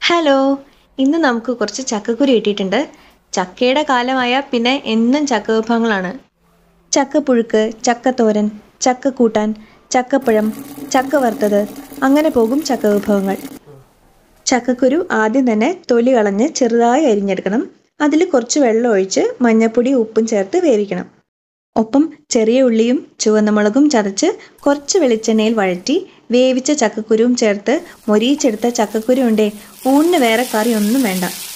hello ഇന്ന് നമുക്ക് കുറച്ച് ചക്കക്കുരു കിട്ടിയിട്ടുണ്ട് ചക്കയുടെ കാലമായ പിന്നെ എന്നും ചക്ക വിഭവങ്ങളാണ് ചക്കപ്പുഴുക്ക് ചക്കത്തോരൻ ചക്കക്കൂട്ടാൻ ചക്കപ്പഴം ചക്ക വറുത്തത് അങ്ങനെ പോകും ചക്ക വിഭവങ്ങൾ ചക്കക്കുരു ആദ്യം തന്നെ തൊലി കളഞ്ഞ് ചെറുതായി അരിഞ്ഞെടുക്കണം അതിൽ കുറച്ച് വെള്ളം ഒഴിച്ച് മഞ്ഞപ്പൊടി ഉപ്പും ചേർത്ത് വേവിക്കണം ഒപ്പം ചെറിയ ഉള്ളിയും ചുവന്ന മുളകും ചതച്ച് കുറച്ച് വെളിച്ചെണ്ണയിൽ വഴറ്റി വേവിച്ച ചക്കക്കുരുവും ചേർത്ത് മൊരിയിച്ചെടുത്ത ചക്കക്കുരു ഉണ്ടേ ഊണിന് വേറെ കറി ഒന്നും വേണ്ട